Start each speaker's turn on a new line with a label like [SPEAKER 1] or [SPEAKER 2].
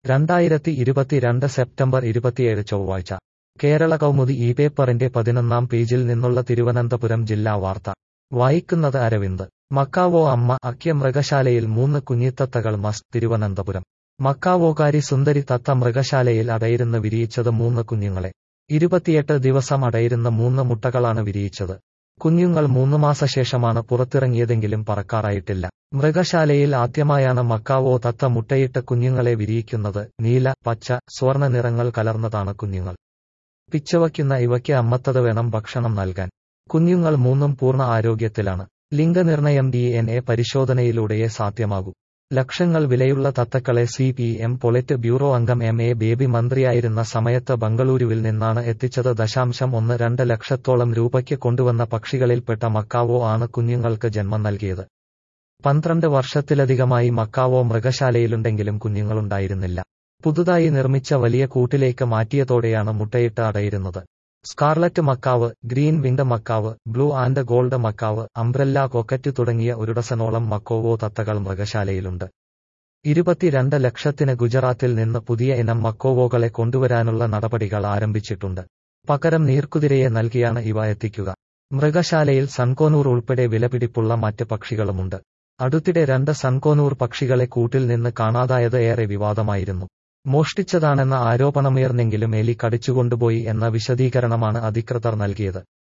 [SPEAKER 1] രണ്ടായിരത്തി ഇരുപത്തിരണ്ട് സെപ്റ്റംബർ ഇരുപത്തിയേഴ് ചൊവ്വാഴ്ച കേരള കൗമുദി ഈ പേപ്പറിന്റെ പതിനൊന്നാം പേജിൽ നിന്നുള്ള തിരുവനന്തപുരം ജില്ലാ വാർത്ത വായിക്കുന്നത് അരവിന്ദ് മക്കാവോ അമ്മ അക്യ മൃഗശാലയിൽ മൂന്ന് കുഞ്ഞിത്തത്തകൾ മസ്റ്റ് തിരുവനന്തപുരം മക്കാവോകാരി സുന്ദരി തത്ത മൃഗശാലയിൽ അടയിരുന്ന് വിരിയിച്ചത് മൂന്ന് കുഞ്ഞുങ്ങളെ ഇരുപത്തിയെട്ട് ദിവസം അടയിരുന്ന മൂന്ന് മുട്ടകളാണ് വിരിയിച്ചത് കുഞ്ഞുങ്ങൾ മൂന്ന് മാസശേഷമാണ് പുറത്തിറങ്ങിയതെങ്കിലും പറക്കാറായിട്ടില്ല മൃഗശാലയിൽ ആദ്യമായാണ് മക്കാവോ തത്ത മുട്ടയിട്ട് കുഞ്ഞുങ്ങളെ വിരിയിക്കുന്നത് നീല പച്ച സ്വർണ്ണ നിറങ്ങൾ കലർന്നതാണ് കുഞ്ഞുങ്ങൾ പിച്ചവയ്ക്കുന്ന ഇവയ്ക്ക് അമ്മത്തത് വേണം ഭക്ഷണം നൽകാൻ കുഞ്ഞുങ്ങൾ മൂന്നും പൂർണ്ണ ആരോഗ്യത്തിലാണ് ലിംഗനിർണയം ഡി എൻ എ പരിശോധനയിലൂടെയേ സാധ്യമാകൂ ലക്ഷങ്ങൾ വിലയുള്ള തത്തക്കളെ C P M polit bureau അംഗം എം എ ബേബി മന്ത്രിയായിരുന്ന സമയത്ത് ബംഗളൂരുവിൽ നിന്നാണ് എത്തിച്ചത് ദശാംശം ഒന്ന് രണ്ട് ലക്ഷത്തോളം രൂപയ്ക്ക് കൊണ്ടുവന്ന പക്ഷികളിൽപ്പെട്ട മക്കാവോ ആണ് കുഞ്ഞുങ്ങൾക്ക് ജന്മം നൽകിയത് പന്ത്രണ്ട് വർഷത്തിലധികമായി മക്കാവോ മൃഗശാലയിലുണ്ടെങ്കിലും കുഞ്ഞുങ്ങളുണ്ടായിരുന്നില്ല പുതുതായി നിർമ്മിച്ച വലിയ കൂട്ടിലേക്ക് മാറ്റിയതോടെയാണ് മുട്ടയിട്ട് അടയിരുന്നത് scarlet macaw green wing macaw blue and gold macaw umbrella cockatoo തുടങ്ങിയ ഒരു ഡസനോളം മക്കോവോ തത്തകൾ മൃഗശാലയിലുണ്ട് ഇരുപത്തിരണ്ട് ലക്ഷത്തിന് ഗുജറാത്തിൽ നിന്ന് പുതിയ ഇനം മക്കോവോകളെ കൊണ്ടുവരാനുള്ള നടപടികൾ ആരംഭിച്ചിട്ടുണ്ട് പകരം നീർക്കുതിരയെ നൽകിയാണ് ഇവ എത്തിക്കുക മൃഗശാലയിൽ സൺകോനൂർ ഉൾപ്പെടെ വിലപിടിപ്പുള്ള മറ്റ് പക്ഷികളുമുണ്ട് അടുത്തിടെ രണ്ട് സൺകോനൂർ പക്ഷികളെ കൂട്ടിൽ നിന്ന് കാണാതായത് ഏറെ വിവാദമായിരുന്നു മോഷ്ടിച്ചതാണെന്ന ആരോപണമുയർന്നെങ്കിലും എലി കടിച്ചുകൊണ്ടുപോയി എന്ന വിശദീകരണമാണ് അധികൃതർ നൽകിയത്